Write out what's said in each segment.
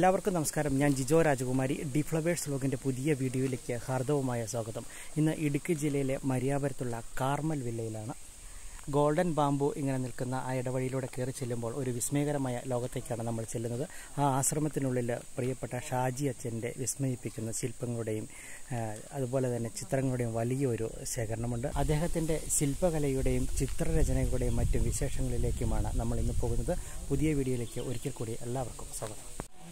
എല്ലാവർക്കും നമസ്കാരം ഞാൻ ജിജോ രാജകുമാരി ഡി ഫ്ലവേഴ്സ് വ്ലോഗിൻ്റെ പുതിയ വീഡിയോയിലേക്ക് ഹാർദവമായ സ്വാഗതം ഇന്ന് ഇടുക്കി ജില്ലയിലെ മരിയാപുരത്തുള്ള കാർമൽ വില്ലയിലാണ് ഗോൾഡൻ ബാംബു ഇങ്ങനെ നിൽക്കുന്ന ആ ഇടവഴിയിലൂടെ കയറി ചെല്ലുമ്പോൾ ഒരു വിസ്മയകരമായ ലോകത്തേക്കാണ് നമ്മൾ ചെല്ലുന്നത് ആ ആശ്രമത്തിനുള്ളിൽ പ്രിയപ്പെട്ട ഷാജി അച്ഛൻ്റെ വിസ്മയിപ്പിക്കുന്ന ശില്പങ്ങളുടെയും ആ, അതുപോലെ തന്നെ ചിത്രങ്ങളുടെയും വലിയൊരു ശേഖരണമുണ്ട് അദ്ദേഹത്തിൻ്റെ ശില്പകലയുടെയും ചിത്രരചനകളുടെയും മറ്റും വിശേഷങ്ങളിലേക്കുമാണ് നമ്മൾ ഇന്ന് പോകുന്നത് പുതിയ വീഡിയോയിലേക്ക് ഒരിക്കൽ കൂടി എല്ലാവർക്കും സ്വാഗതം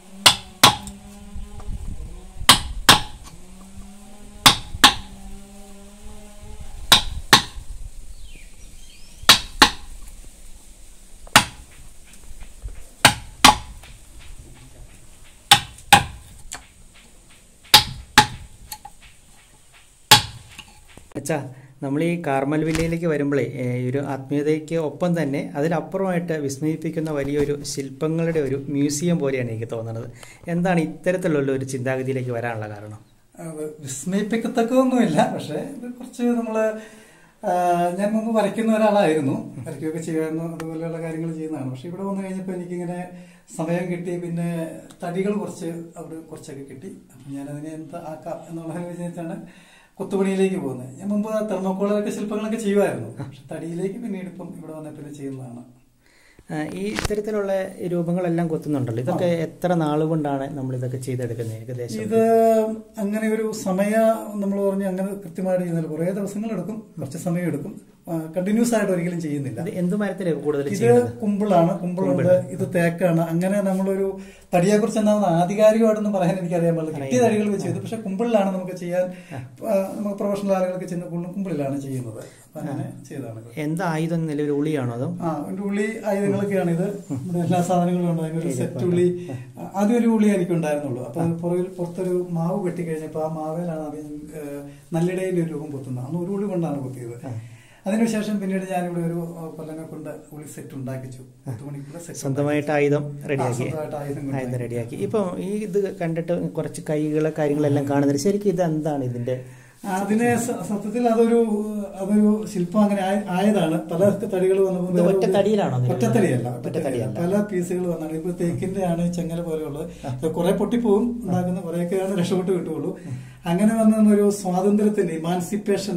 അച്ഛാ നമ്മൾ ഈ കാർമൽ വില്ലയിലേക്ക് വരുമ്പോഴേ ഏ, ഈ ഒരു ആത്മീയതയ്ക്ക് ഒപ്പം തന്നെ അതിനപ്പുറമായിട്ട് വിസ്മയിപ്പിക്കുന്ന വലിയൊരു ശില്പങ്ങളുടെ ഒരു മ്യൂസിയം പോലെയാണ് എനിക്ക് തോന്നുന്നത് എന്താണ് ഇത്തരത്തിലുള്ള ഒരു ചിന്താഗതിയിലേക്ക് വരാനുള്ള കാരണം അത് വിസ്മയിപ്പിക്കത്തക്കൊന്നുമില്ല പക്ഷെ ഇത് കുറച്ച് നമ്മള് ആ, ഞാൻ മുമ്പ് വരയ്ക്കുന്ന ഒരാളായിരുന്നു വരയ്ക്കുകയൊക്കെ ചെയ്യായിരുന്നു അതുപോലെയുള്ള കാര്യങ്ങൾ ചെയ്യുന്നതാണ് പക്ഷെ ഇവിടെ വന്നു കഴിഞ്ഞപ്പോൾ എനിക്കിങ്ങനെ സമയം കിട്ടി പിന്നെ തടികൾ കുറച്ച് അവിടെ കുറച്ചൊക്കെ കിട്ടി അപ്പം ഞാനതിനെ എന്ത് ആക്കാം എന്നുള്ള വിചാരിച്ചാണ് കൊത്തുപണിയിലേക്ക് പോകുന്നത് ഞാൻ മുമ്പ് തെർമോക്കോളൊക്കെ ശില്പങ്ങളൊക്കെ ചെയ്യുമായിരുന്നു പക്ഷെ തടിയിലേക്ക് പിന്നീട് ഇപ്പം ഇവിടെ വന്ന പിന്നെ ചെയ്യുന്നതാണ് ആ, ഈ ഇത്തരത്തിലുള്ള ഈ രൂപങ്ങളെല്ലാം കൊത്തുന്നുണ്ടല്ലോ ഇതൊക്കെ എത്ര നാളുകൊണ്ടാണ് നമ്മൾ ഇതൊക്കെ ചെയ്തെടുക്കുന്നത് ഏകദേശം ഇത് അങ്ങനെ ഒരു സമയ നമ്മൾ പറഞ്ഞ് അങ്ങനെ കൃത്യമായിട്ട് ചെയ്യുന്നില്ല കുറേ ദിവസങ്ങൾ എടുക്കും കുറച്ച് സമയം എടുക്കും കണ്ടിന്യൂസ് ആയിട്ട് ഒരിക്കലും ചെയ്യുന്നില്ല ഇത് എന്ത് മരത്തിലേക്ക് കൂടുതൽ ഇത് ചെയ്യുന്നത് കുമ്പിളാണ് കുമ്പിളുണ്ട് ഇത് തേക്കാണ് അങ്ങനെ നമ്മളൊരു തടിയെ കുറിച്ച് എന്താണെന്ന് ആധികാരികമായിട്ടൊന്നും പറയാൻ എനിക്കറിയാൻ പാടില്ല കിട്ടിയ തടികൾ വെച്ച് ചെയ്തു പക്ഷെ കുമ്പിളിലാണ് നമുക്ക് ചെയ്യാൻ ആ, നമുക്ക് പ്രൊഫഷണൽ ആളുകൾക്ക് ചെയ്യുന്ന കൂടുതലും കുമ്പിളിലാണ് ചെയ്യുന്നത് അപ്പൊ അങ്ങനെ ചെയ്തതാണ് ഇത്. എന്ത് ആയുധം നിലവിൽ ഉളിയാണോ അതോ ആ ഒരു ഉള്ളി ആയുധങ്ങളൊക്കെയാണ് ഇത് ഇവിടെ എല്ലാ സാധനങ്ങളും ഉണ്ട് അതിനൊരു സെറ്റ് ഉള്ളി ആദ്യം ഒരു ഉള്ളി എനിക്ക് ഉണ്ടായിരുന്നുള്ളൂ അപ്പൊ അത് പുറകിൽ പുറത്തൊരു മാവ് കെട്ടി കഴിഞ്ഞപ്പോ ആ മാവേലാണ് ആദ്യം നല്ലിടയിൽ ഒരു രൂപം കൊത്തുന്നത് അന്ന് ഒരു ഉള്ളി കൊണ്ടാണ് കൊത്തിയത് അതിനുശേഷം പിന്നീട് ഞാനിവിടെ ഒരു ആ, കൊല്ലനെ കൊണ്ട് ഉള്ളി സെറ്റ് ഉണ്ടാക്കിച്ചു പത്ത് മണിക്കുള്ള സെറ്റ് സ്വന്തമായിട്ട് ആയുധം റെഡിയാക്കി സ്വന്തമായിട്ട് ആയുധം കൊണ്ട് ആയുധം റെഡിയാക്കി ഇപ്പം ഈ ഇത് കണ്ടിട്ട് കുറച്ച് കൈകളെ കാര്യങ്ങളെല്ലാം കാണുന്നുണ്ട് ശരിക്കും ഇത് എന്താണ് ഇതിന്റെ അതിനെ സ- സത്യത്തിൽ അതൊരു അതൊരു ശില്പം അങ്ങനെ ആയ- ആയതാണ് പല തടികൾ വന്നപ്പോൾ ഇത് വേറെ ഒറ്റ ഒരു- തടിയിലാണോ നിലവിൽ? ഒറ്റത്തടിയല്ല ഒറ്റ ഒറ്റത്തടിയല്ല തടിയല്ല. പല പീസുകൾ വന്നാണ് ഇപ്പൊ തേക്കിന്റെ ആണ് ചെങ്ങല പോലെയുള്ളത് കുറെ പൊട്ടിപ്പോവും ഉണ്ടാക്കുന്ന കുറെയൊക്കെയാണ് രക്ഷപ്പെട്ട് കിട്ടുള്ളൂ അങ്ങനെ വന്ന ഒരു സ്വാതന്ത്ര്യത്തിന്റെ ഇമാൻസിപ്പേഷൻ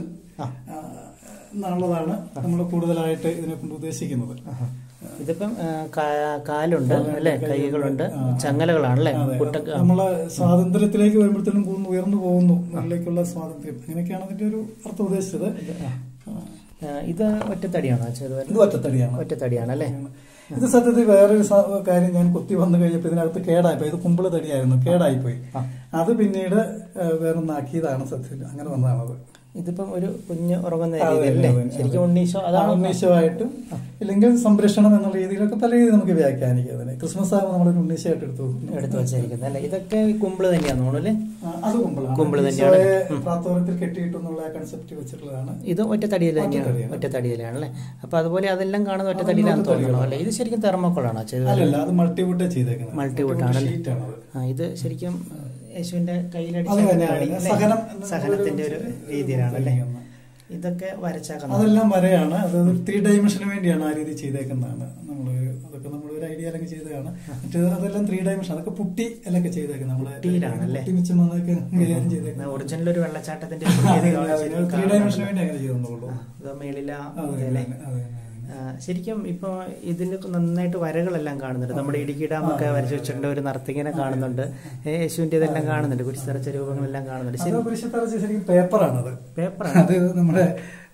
എന്നുള്ളതാണ് നമ്മൾ കൂടുതലായിട്ട് ഇതിനെ കൊണ്ട് ഉദ്ദേശിക്കുന്നത് ഇതിപ്പം ആ, കാ- കാലുണ്ട് അല്ലെ കൈകളുണ്ട് ആ. ചങ്ങലകളാണല്ലേ അതെ. കുട്ടക്ക് ആ. നമ്മളെ സ്വാതന്ത്ര്യത്തിലേക്ക് വരുമ്പോഴത്തേനും പോകുന്നു ഉയർന്നു പോകുന്നു മുകളിലേക്കുള്ള സ്വാതന്ത്ര്യം അങ്ങനെയൊക്കെയാണ് അതിന്റെ ഒരു അർത്ഥം ഉദ്ദേശിച്ചത് ആ. ആ, ഇത് ഒറ്റത്തടിയാണോ ചെയ്ത് ഇത് ഒറ്റത്തടിയാണ് ഒറ്റത്തടിയാണ് അല്ലേ ഇത് സത്യത്തിൽ വേറൊരു സ- കാര്യം ഞാൻ കുത്തി വന്നു കഴിഞ്ഞപ്പോൾ ഇതിനകത്ത് കേടായിപ്പോയി ഇത് കുമ്പിള് തടിയായിരുന്നു കേടായിപ്പോയി അത് പിന്നീട് ഏഹ്, വേറൊന്നാക്കിയതാണ് സത്യത്തിൽ അങ്ങനെ വന്നതാണത് ഇതിപ്പം ഒരു കുഞ്ഞ് ഉറങ്ങുന്ന അതെ, രീതിയല്ലേ അതെ, അതെ. ശരിക്കും ഉണ്ണീശോ അതാണ് ഉണ്ണീശമായിട്ടും ഇല്ലെങ്കിൽ സംരക്ഷണം എന്നുള്ള രീതിയിലൊക്കെ പല രീതിയിൽ നമുക്ക് വ്യാഖ്യാനിക്കാം അതിനെ ക്രിസ്മസ് ആകുമ്പോൾ നമ്മളൊരു ഉണ്ണീശമായിട്ട് എടുത്തു വെക്കും. എടുത്തു വച്ചിരിക്കുന്നത് അല്ലേ ഇതൊക്കെ കുമ്പിള് തന്നെയാണെന്ന് തോന്നുന്നു അല്ലേ ആ, അത് കുമ്പിളാണ് കുമ്പിള് തന്നെയാണ്. ഈശോയെ പ്രാത്തോരത്തിൽ കെട്ടിയിട്ടു എന്നുള്ള കൺസെപ്റ്റ് വെച്ചിട്ടുള്ളതാണ് ഇത് ഒറ്റത്തടിയിൽ തന്നെയാണ് ഒറ്റത്തടിയാണ്. ഒറ്റത്തടിയിലാണല്ലേ അപ്പൊ അതുപോലെ അതെല്ലാം കാണുന്ന ഒറ്റത്തടിയിലാണെന്ന് തോന്നുന്നു അല്ലേ ഇത് ശരിക്കും തെർമോക്കോളാണോ ചെയ്തത് അല്ലല്ല അത് മൾട്ടിവുഡ് ചെയ്തേക്കുന്നത് മൾട്ടിവുഡ് ആണല്ലേ ഷീറ്റാണത് ആ ഇത് ശരിക്കും യേശുവിന്റെ കയ്യിലടിച്ച അത് തന്നെയാണ്. കാടി, അല്ലേ? സഹനം എന്നുള്ള സഹനത്തിന്റെ ഒരു ഒരു രീതിയിലാണല്ലേ ചെയ്യുന്നത്. ഇതൊക്കെ വരച്ചാക്കണം അതെല്ലാം വരെയാണ് അത് ത്രീ ഡയമെൻഷന് വേണ്ടിയാണ് ആ രീതി ചെയ്തേക്കുന്നതാണ് നമ്മൾ അതൊക്കെ നമ്മൾ ഒരു ഐഡിയ അല്ലെങ്കിൽ ചെയ്തതാണ് മറ്റേത് അതെല്ലാം ത്രീ ഡയമെൻഷൻ അതൊക്കെ പുട്ടി എല്ലാം ചെയ്തേക്കുന്നത് നമ്മള് പുട്ടിയിലാണല്ലേ? പുട്ടി മിച്ചം വന്നൊക്കെ കൈകാര്യം ചെയ്തേക്കുന്നത് ഒറിജിനൽ ഒരു വെള്ളച്ചാട്ടത്തിന്റെ ഒരു രീതി കാണാൻ ശരിക്കും ത്രീ കാണുന്നുണ്ട്. ഡയമെൻഷന് വേണ്ടി അങ്ങനെ ചെയ്തെന്നുള്ളൂ ആ, ഇത് മേളില അതെ, അല്ലേ? അതെ, അതെ, അതെ. ആ, ശരിക്കും ഇപ്പൊ ഇതിന് നന്നായിട്ട് വരകളെല്ലാം കാണുന്നുണ്ട് നമ്മുടെ ഇടുക്കി ഡാമൊക്കെ വരച്ചു വെച്ചിട്ടുണ്ട് ഒരു നർത്തകിനെ കാണുന്നുണ്ട് ഏ, യേശുവിന്റെ ഇതെല്ലാം കാണുന്നുണ്ട് കുരിശിറച്ച രൂപങ്ങളെല്ലാം കാണുന്നുണ്ട് അത് ശരി പുരുഷത്തറച്ച് ശരിക്കും പേപ്പറാണത് പേപ്പറാണ് അത് നമ്മുടെ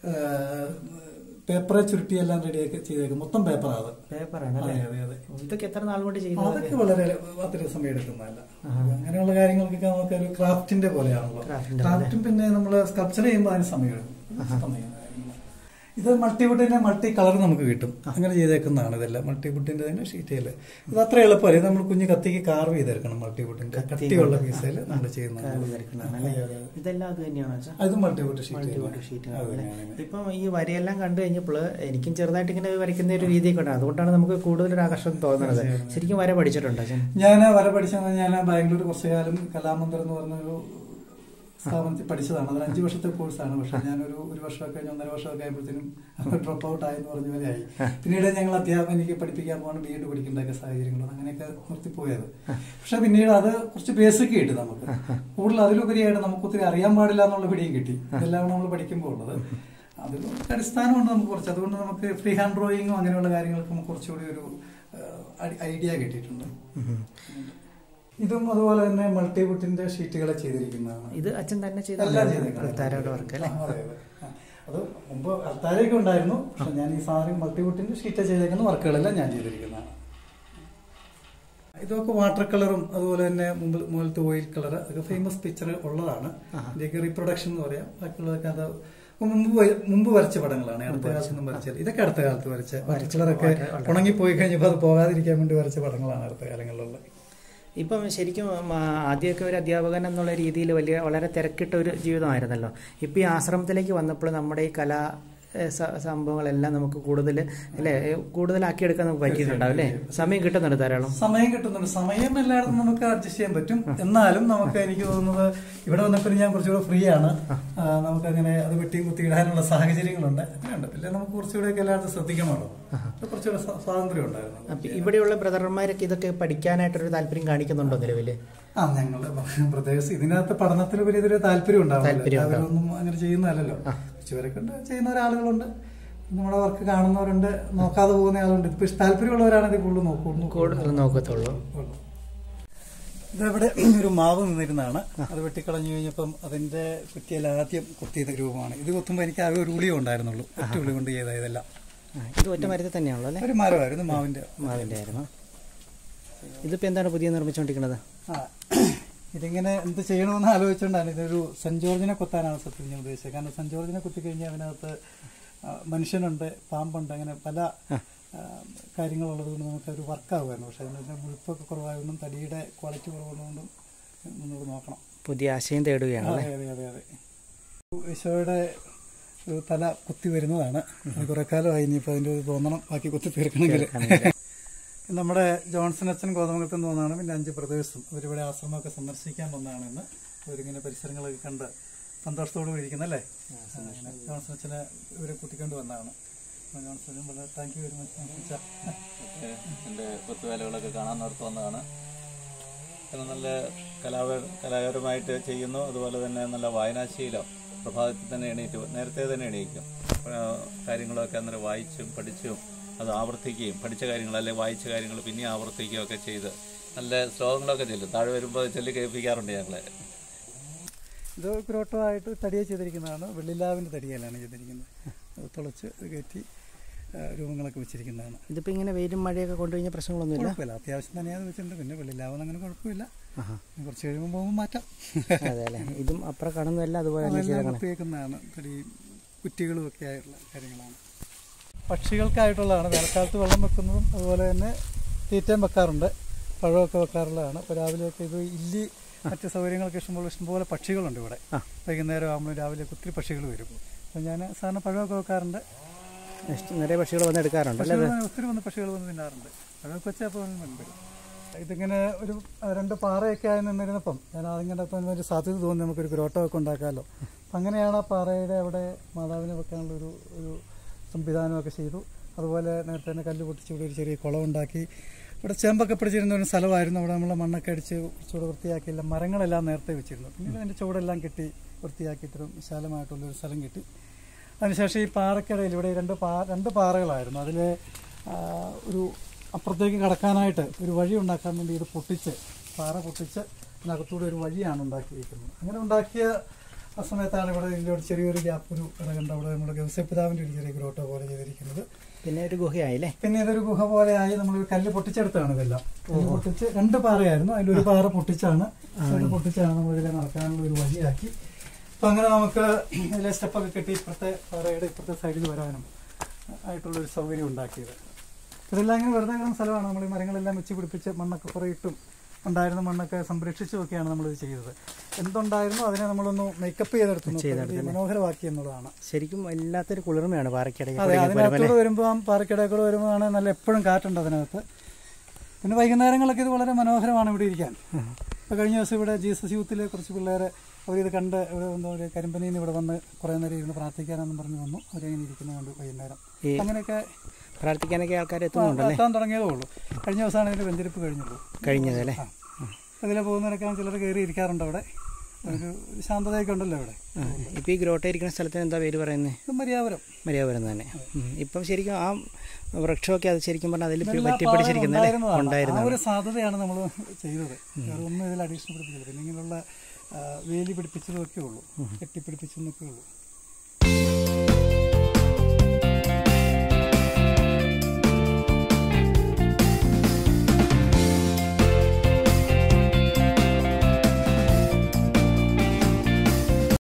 പേപ്പറെ ചുരുട്ടിയെല്ലാം റെഡിയാക്കി ചെയ്തേക്കും മൊത്തം പേപ്പറാണ് അത് പേപ്പറാണ് അതെ അല്ലേ അതെ അതെ ഇതൊക്കെ എത്ര നാൾ കൊണ്ട് ചെയ്യുന്നത് അതൊക്കെ വളരെ അത്ര സമയം എടുക്കുന്നതല്ല അങ്ങനെയുള്ള കാര്യങ്ങൾക്കൊക്കെ നമുക്ക് ഒരു ക്രാഫ്റ്റിന്റെ പോലെയാണല്ലോ ക്രാഫ്റ്റിന്റെ ക്രാഫ്റ്റും പിന്നെ നമ്മൾ സ്കൾപ്ചർ ചെയ്യുമ്പോൾ അതിന് സമയം എടുക്കും സമയം ഇത് മൾട്ടിവുഡിന്റെ മൾട്ടി കളർ നമുക്ക് കിട്ടും അങ്ങനെ ചെയ്തേക്കുന്നതാണ് ഇതെല്ലാം മൾട്ടിവുഡിന്റെ തന്നെ ഷീറ്റയില് ഇത് അത്ര എളുപ്പമല്ല ഇത് നമ്മൾ കുഞ്ഞ് കത്തിക്ക് കാർവ് ചെയ്തെടുക്കണം മൾട്ടിവുഡിന്റെ കട്ടിയുള്ള പീസിൽ നമ്മൾ ചെയ്യുന്നത് ഇതെല്ലാം അത് തന്നെയാണോ വെച്ചാൽ അത് മൾട്ടിവുഡ് മൾട്ടിവുഡ് ഷീറ്റ് ഷീറ്റ് ഇപ്പം ഈ വരയെല്ലാം കണ്ടു കഴിഞ്ഞപ്പോൾ എനിക്കും ചെറുതായിട്ട് ഇങ്ങനെ വരയ്ക്കുന്ന ഒരു രീതിയൊക്കെ ഉണ്ട് അതുകൊണ്ടാണ് നമുക്ക് കൂടുതൽ ഒരു ആകർഷണം തോന്നുന്നത് ശരിക്കും വര പഠിച്ചിട്ടുണ്ടോ അച്ഛൻ ഞാൻ വര പഠിച്ചത് ഞാൻ ബാംഗ്ലൂർ കുറച്ചു കാലം കലാമന്ദിർ എന്ന് പറഞ്ഞൊരു സ്ഥാപനത്തിൽ പഠിച്ചതാണ് അത് അഞ്ച് വർഷത്തെ കോഴ്സാണ് പക്ഷെ ഞാനൊരു ഒരു വർഷമൊക്കെ കഴിഞ്ഞ് ഒന്നര വർഷമൊക്കെ ആയപ്പോഴത്തേനും ഡ്രോപ്പ് ഔട്ട് ആയെന്ന് പറഞ്ഞ പോലെ ആയി പിന്നീട് ഞങ്ങൾ അധ്യാപനം എനിക്ക് പഠിപ്പിക്കാൻ പോകണം ബി എഡ് പഠിക്കേണ്ട സാഹചര്യങ്ങളാണ് അങ്ങനെയൊക്കെ നിർത്തിപ്പോയത് പക്ഷെ പിന്നീട് അത് കുറച്ച് ബേസിക് കിട്ടി നമുക്ക് കൂടുതൽ അതിലുപരിയായിട്ട് നമുക്ക് ഒത്തിരി അറിയാൻ പാടില്ല എന്നുള്ള പിടിയും കിട്ടി ഇതെല്ലാം നമ്മൾ പഠിക്കുമ്പോൾ ഉള്ളത് അതിൽ നമുക്ക് അടിസ്ഥാനമുണ്ട് നമുക്ക് കുറച്ച് അതുകൊണ്ട് നമുക്ക് ഫ്രീ ഹാൻഡ് ഡ്രോയിങ്ങും അങ്ങനെയുള്ള കാര്യങ്ങൾക്ക് നമുക്ക് കുറച്ചുകൂടി ഒരു ഐഡിയ കിട്ടിയിട്ടുണ്ട് ഇതും അതുപോലെ തന്നെ മൾട്ടിവുഡിന്റെ ഷീറ്റുകളെ ചെയ്തിരിക്കുന്നതാണ് ഇത് അച്ഛൻ തന്നെ ചെയ്ത എല്ലാം ചെയ്തേക്കുന്നത്. അൾത്താരയുടെ വർക്ക് അല്ലേ ആ, അതെ, അതെ. ആ, അത് മുമ്പ് അൾത്താരയൊക്കെ ഉണ്ടായിരുന്നു പക്ഷെ ഞാൻ ഈ സാധനം മൾട്ടിവുഡിന്റെ ഷീറ്റ് ചെയ്തേക്കുന്ന വർക്കുകളെല്ലാം ഞാൻ ചെയ്തിരിക്കുന്നതാണ് ഇതൊക്കെ വാട്ടർ കളറും അതുപോലെ തന്നെ മുമ്പ് മുകളിലത്തെ ഓയിൽ കളർ അതൊക്കെ ഫേമസ് പിക്ചർ ഉള്ളതാണ് ഇതിന്റെയൊക്കെ റീപ്രൊഡക്ഷൻ എന്ന് പറയാം ബാക്കിയുള്ളതൊക്കെ അത് മുമ്പ് വ- മുമ്പ് വരച്ച പടങ്ങളാണ് അടുത്ത കാലത്തൊന്നും വരച്ചത് ഇതൊക്കെ അടുത്ത കാലത്ത് വരച്ച വാട്ടർ കളറൊക്കെ ഉണങ്ങിപ്പോയി കഴിഞ്ഞപ്പോൾ അത് പോകാതിരിക്കാൻ വേണ്ടി വരച്ച പടങ്ങളാണ് അടുത്ത കാലങ്ങളിലുള്ളത് ഇപ്പം ശരിക്കും ഉം, ആ, ആദ്യമൊക്കെ ഒരു അധ്യാപകൻ എന്നുള്ള രീതിയിൽ വലിയ വളരെ തിരക്കിട്ട ഒരു ജീവിതമായിരുന്നല്ലോ ഇപ്പം ഈ ആശ്രമത്തിലേക്ക് വന്നപ്പോൾ നമ്മുടെ ഈ കലാ ഏ, സ- സംഭവങ്ങളെല്ലാം നമുക്ക് കൂടുതൽ അല്ലേ ഏ, കൂടുതലാക്കിയെടുക്കാൻ നമുക്ക് പറ്റിയിട്ടുണ്ടാവും അല്ലേ സമയം കിട്ടുന്നുണ്ട് ധാരാളം സമയം കിട്ടുന്നുണ്ട് സമയം എല്ലായിടത്തും നമുക്ക് അഡ്ജസ്റ്റ് ചെയ്യാൻ പറ്റും എന്നാലും നമുക്ക് എനിക്ക് തോന്നുന്നത് ഇവിടെ വന്നപ്പോൾ ഞാൻ കുറച്ചുകൂടെ ഫ്രീ ആണ് ആ, നമുക്കങ്ങനെ അത് വെട്ടിയും കുത്തി ഇടാനുള്ള സാഹചര്യങ്ങളുണ്ട് അങ്ങനെയുണ്ട് പിന്നെ നമുക്ക് കുറച്ചുകൂടെ ഒക്കെ എല്ലായിടത്തും ശ്രദ്ധിക്കണമല്ലോ അത് കുറച്ചുകൂടെ സ്വാ- സ്വാതന്ത്ര്യം ഉണ്ടായിരുന്നു അപ്പം ഇവിടെയുള്ള ബ്രദർമാരൊക്കെ ഇതൊക്കെ പഠിക്കാനായിട്ടൊരു താല്പര്യം കാണിക്കുന്നുണ്ടോ നിലവിൽ ആ ഞങ്ങളുടെ പ്രത്യേകിച്ച് ഇതിനകത്ത് പഠനത്തിലുപരി ഇതൊരു താല്പര്യം ഉണ്ടാവും താല്പര്യം ഉണ്ടാവും. അവരൊന്നും അങ്ങനെ ചെയ്യുന്നതല്ലല്ലോ കുറച്ചുപേരൊക്കെ ഉണ്ട് ചെയ്യുന്ന ഒരാളുകളുണ്ട് നമ്മുടെ വർക്ക് കാണുന്നവരുണ്ട് നോക്കാതെ പോകുന്ന ആളുണ്ട് ഇപ്പൊ താല്പര്യമുള്ളവരാണെങ്കിൽ കൂടുതൽ നോക്കൂ കൂടുതൽ നോക്കത്തുള്ളൂ ഉള്ളു. ഇതവിടെ ഒരു മാവ് നിന്നിരുന്നതാണ് അത് വെട്ടിക്കളഞ്ഞു കഴിഞ്ഞപ്പം അതിന്റെ കുറ്റിയിൽ ആദ്യം കുത്തിയത് രൂപമാണ് ഇത് കുത്തുമ്പോൾ എനിക്ക് ആകെ ഒരു ഉളിയോ ഉണ്ടായിരുന്നുള്ളൂ ഒറ്റ ഉളി കൊണ്ട് ചെയ്ത ഇതെല്ലാം ആ, ഇത് ഒറ്റ മരത്തിൽ തന്നെയാണല്ലോ അല്ലേ ഒരു മരമായിരുന്നു മാവിന്റെ മാവിൻ്റെ ആയിരുന്നു ഇതിപ്പോൾ എന്താണ് പുതിയ നിർമ്മിച്ചുകൊണ്ടിരിക്കുന്നത് ആ ഇതിങ്ങനെ എന്ത് ചെയ്യണമെന്ന് ആലോചിച്ചുകൊണ്ടാണ് ഇതൊരു സെന്റ് ജോർജിനെ കൊത്താനാണ് സത്യം ഞാൻ ഉദ്ദേശിച്ചത് കാരണം സെന്റ് ജോർജിനെ കുത്തിക്കഴിഞ്ഞാൽ അതിനകത്ത് ആ, മനുഷ്യനുണ്ട് പാമ്പുണ്ട് അങ്ങനെ പല ആ, കാര്യങ്ങളുള്ളത് കൊണ്ട് നമുക്ക് ഒരു വർക്കാവുമായിരുന്നു പക്ഷെ അതിൻ്റെ മുഴുപ്പൊക്കെ കുറവായതുകൊണ്ടും തടിയുടെ ക്വാളിറ്റി കുറവുള്ളതുകൊണ്ടും നമുക്ക് നോക്കണം പുതിയ ആശയം തേടുകയാണ് അതെ അതെ അതെ അതെ ഈശോയുടെ ഒരു തല കുത്തി വരുന്നതാണ് അത് കുറെ കാലമായി ഇനിയിപ്പോൾ അതിൻ്റെ ഒരു തോന്നണം ബാക്കി കുത്തി തീർക്കണമെങ്കിൽ നമ്മുടെ ജോൺസൺ അച്ഛൻ കോതമംഗലത്ത് നിന്ന് വന്നതാണ് പിന്നെ അഞ്ച് ബ്രദേഴ്സും അവരിവിടെ ആശ്രമമൊക്കെ സന്ദർശിക്കാൻ വന്നതാണെന്ന് അവരിങ്ങനെ പരിസരങ്ങളൊക്കെ കണ്ട് സന്തോഷത്തോടു കൂടി ഇരിക്കുന്നല്ലേ അങ്ങനെ ജോൺസൺ അച്ഛനെ ഇവരെ കൂട്ടിക്കൊണ്ട് വന്നതാണ് അപ്പോൾ ജോൺസൺ അച്ഛൻ വളരെ താങ്ക് യു വെരി മച്ച് ഒക്കെ എൻ്റെ കൊത്തുവേലകളൊക്കെ കാണാൻ നിർത്തി വന്നതാണ് പിന്നെ നല്ല കലാപ കലാകാരമായിട്ട് ചെയ്യുന്നു അതുപോലെ തന്നെ നല്ല വായനാശീലം പ്രഭാതത്തിൽ തന്നെ എണീറ്റ് നേരത്തെ തന്നെ എണീക്കും ആ, കാര്യങ്ങളൊക്കെ അന്നേരം വായിച്ചും പഠിച്ചും അത് ആവർത്തിക്കുകയും പഠിച്ച കാര്യങ്ങൾ അല്ലെങ്കിൽ വായിച്ച കാര്യങ്ങൾ പിന്നെ ആവർത്തിക്കുകയും ഒക്കെ ചെയ്ത് നല്ല ശ്ലോകങ്ങളൊക്കെ ചെല്ലും താഴെ വരുമ്പോൾ ചൊല്ലി കേൾപ്പിക്കാറുണ്ട് ഞങ്ങളെ ഇത് ഗ്രോട്ടമായിട്ട് തടിയെ ചെയ്തിരിക്കുന്നതാണ് വെള്ളിലാവിൻ്റെ തടിയിലാണ് ചെയ്തിരിക്കുന്നത് അത് തുളച്ച് ഇത് കയറ്റി ആ, രൂപങ്ങളൊക്കെ വെച്ചിരിക്കുന്നതാണ് ഇതിപ്പോൾ ഇങ്ങനെ വെയിലും മഴയൊക്കെ കൊണ്ടുകഴിഞ്ഞാൽ പ്രശ്നങ്ങളൊന്നുമില്ല കുഴപ്പമില്ല അത്യാവശ്യം തന്നെയാണ് വെച്ചിട്ടുണ്ട് പിന്നെ വെള്ളിലാവെന്ന് അങ്ങനെ കുഴപ്പമില്ല ആഹാ. കുറച്ച് കഴിയുമ്പോൾ പോകുമ്പോൾ മാറ്റാം അതെ അല്ലേ ഇതും അപ്പുറം കാണുന്നതെല്ലാം അതുപോലെ തന്നെ അതെല്ലാം ചെയ്തേക്കണേ കുത്തിയേക്കുന്നതാണ് തടി കുറ്റികളും ഒക്കെ ആയിട്ടുള്ള കാര്യങ്ങളാണ് പക്ഷികൾക്കായിട്ടുള്ളതാണ് വേനൽക്കാലത്ത് വെള്ളം വെക്കുന്നതും അതുപോലെ തന്നെ തീറ്റയും വെക്കാറുണ്ട് പഴമൊക്കെ വെക്കാറുള്ളതാണ് ഇപ്പോൾ രാവിലെയൊക്കെ ഇത് ഇല്ലി മറ്റ് സൗകര്യങ്ങളൊക്കെ ഇഷ്ടംപോലെ ഇഷ്ടംപോലെ പക്ഷികളുണ്ട് ഇവിടെ ആ. വൈകുന്നേരം ആകുമ്പോൾ രാവിലെ ഒത്തിരി പക്ഷികൾ വരും അപ്പോൾ ഞാൻ സാധാരണ പഴമൊക്കെ വെക്കാറുണ്ട് ഇഷ്ടം നിറയെ പക്ഷികൾ വന്ന് എടുക്കാറുണ്ട് അല്ലേ പക്ഷികൾ ഒത്തിരി വന്ന് പക്ഷികൾ വന്ന് തിന്നാറുണ്ട് പഴമൊക്കെ വെച്ചാൽ അപ്പോൾ വരും ഇതിങ്ങനെ ഒരു അഹ് രണ്ട് പാറയൊക്കെ ആയി നിന്നിരുന്നപ്പം ഞാൻ അതിങ്ങനെ ഇപ്പം ഒരു സാധ്യത തോന്നി നമുക്കൊരു ഗ്രോട്ടോ ഒക്കെ ഉണ്ടാക്കാമല്ലോ അപ്പം അങ്ങനെയാണ് ആ പാറയുടെ അവിടെ മാതാവിനെ വെക്കാനുള്ള ഒരു ഒരു സംവിധാനമൊക്കെ ചെയ്തു അതുപോലെ നേരത്തെ തന്നെ കല്ല് പൊട്ടിച്ച് ഇവിടെ ഒരു ചെറിയ കുളം ഉണ്ടാക്കി ഇവിടെ ചേമ്പൊക്കെ പിടിച്ചിരുന്ന ഒരു സ്ഥലമായിരുന്നു അവിടെ നമ്മൾ മണ്ണൊക്കെ അടിച്ച് കുറച്ചുകൂടെ വൃത്തിയാക്കിയില്ല മരങ്ങളെല്ലാം നേരത്തെ വെച്ചിരുന്നു പിന്നീട് അതിൻ്റെ ചുവടെല്ലാം കെട്ടി വൃത്തിയാക്കി ഇത്രയും വിശാലമായിട്ടുള്ളൊരു സ്ഥലം കിട്ടി അതിനുശേഷം ഈ പാറക്കിടയിൽ ഇവിടെ രണ്ട് പാ രണ്ട് പാറകളായിരുന്നു അതിൽ ഒരു അപ്പുറത്തേക്ക് കടക്കാനായിട്ട് ഒരു വഴി ഉണ്ടാക്കാൻ വേണ്ടി ഇത് പൊട്ടിച്ച് പാറ പൊട്ടിച്ച് അതിനകത്തൂടെ ഒരു വഴിയാണ് ഉണ്ടാക്കിയിരിക്കുന്നത് അങ്ങനെ ഉണ്ടാക്കിയ ആ സമയത്താണ് ഇവിടെ ഇതിൻ്റെ ഒരു ചെറിയൊരു ഗ്യാപ്പ് ഒരു ഇടകണ്ട അവിടെ നമ്മുടെ ഗൗസപിതാവിൻ്റെ ഒരു ചെറിയ ഗ്രോട്ടോ പോലെ ചെയ്തിരിക്കുന്നത് പിന്നെ ഒരു ഗുഹയായില്ലേ പിന്നെ ഇതൊരു ഗുഹ പോലെയായി നമ്മൾ കല്ല് പൊട്ടിച്ചെടുത്താണ് ഇതെല്ലാം കല്ല് പൊട്ടിച്ച് രണ്ട് പാറയായിരുന്നു അതിലൊരു പാറ പൊട്ടിച്ചാണ് അത് പൊട്ടിച്ചാണ് നമ്മൾ ഇതിലെ നടക്കാനുള്ള ഒരു വഴിയാക്കി അപ്പൊ അങ്ങനെ നമുക്ക് ഇതിലെ സ്റ്റെപ്പൊക്കെ കെട്ടി ഇപ്പുറത്തെ പാറയുടെ ഇപ്പുറത്തെ സൈഡിൽ വരാനും ആയിട്ടുള്ള ഒരു സൗകര്യം ഉണ്ടാക്കിയത് ഇതെല്ലാം ഇങ്ങനെ വെറുതെ കിടന്ന സ്ഥലമാണ് നമ്മൾ ഈ മരങ്ങളെല്ലാം വെച്ച് പിടിപ്പിച്ച് മണ്ണൊക്കെ കുറേ ഇട്ടും ഉണ്ടായിരുന്ന മണ്ണൊക്കെ സംരക്ഷിച്ചും ഒക്കെയാണ് നമ്മളിത് ചെയ്തത് എന്തുണ്ടായിരുന്നു അതിനെ നമ്മളൊന്ന് മേക്കപ്പ് ചെയ്തെടുത്തു നോക്കി മനോഹരമാക്കി എന്നുള്ളതാണ് ശരിക്കും വല്ലാത്തൊരു കുളിർമയാണ് പാറയ്ക്കിടയിൽ അതെ അതിനകത്തൂടെ വരുമ്പോൾ പാറക്കിടക്കൂടെ വരുമ്പോഴാണ് നല്ല എപ്പോഴും കാറ്റുണ്ട് അതിനകത്ത് പിന്നെ വൈകുന്നേരങ്ങളൊക്കെ ഇത് വളരെ മനോഹരമാണ് ഇവിടെ ഇരിക്കാൻ ഇപ്പോൾ കഴിഞ്ഞ ദിവസം ഇവിടെ ജീസസ് യൂത്തിലെ കുറച്ച് പിള്ളേരെ അവരിത് കണ്ട് ഇവിടെ എന്താ പറയുക കരിമ്പനിയിൽ നിന്ന് ഇവിടെ വന്ന് കുറേ നേരം ഇരുന്ന് പ്രാർത്ഥിക്കാനെന്ന് പറഞ്ഞു വന്നു അവരങ്ങനെ ഇരിക്കുന്നത് കണ്ടു വൈകുന്നേരം ഈ അങ്ങനെയൊക്കെ പ്രാർത്ഥിക്കാനൊക്കെ ആൾക്കാർ എത്തുന്നുണ്ടല്ലേ എത്താൻ തുടങ്ങിയതേ ഉള്ളൂ കഴിഞ്ഞ ദിവസമാണ് ഇതിന്റെ വെഞ്ചരിപ്പ് കഴിഞ്ഞുള്ളൂ കഴിഞ്ഞതല്ലേ ആ അതിലെ പോകുന്നവരൊക്കെ ചിലർ കയറി ഇരിക്കാറുണ്ട് അവിടെ ഒരു ശാന്തതയൊക്കെ ഉണ്ടല്ലോ ഇവിടെ ആ ഇപ്പോൾ ഈ ഗ്രോട്ട ഇരിക്കുന്ന സ്ഥലത്തിന് എന്താ പേര് പറയുന്നത് ഇത് മര്യാദപുരം മര്യാദപുരം തന്നെ ഉം. ഇപ്പം ശരിക്കും ആ വൃക്ഷമൊക്കെ അത് ശരിക്കും പറഞ്ഞാൽ അതിൽ ഇതെല്ലാം പറ്റിപ്പിടിച്ചിരിക്കുന്ന അല്ലേ ഉണ്ടായിരുന്നതാണ്. ഉണ്ടായിരുന്നു ആ ഒരു സാധ്യതയാണ് നമ്മൾ ചെയ്തത് വേറെ ഒന്നും ഇതിൽ അഡീഷണൽ പിടിപ്പിച്ചില്ല പിന്നെ ഇങ്ങനെയുള്ള ആ, വേലി പിടിപ്പിച്ചതൊക്കെ ഉള്ളൂ കെട്ടിപ്പിടിപ്പിച്ചെന്നൊക്കെ ഉള്ളൂ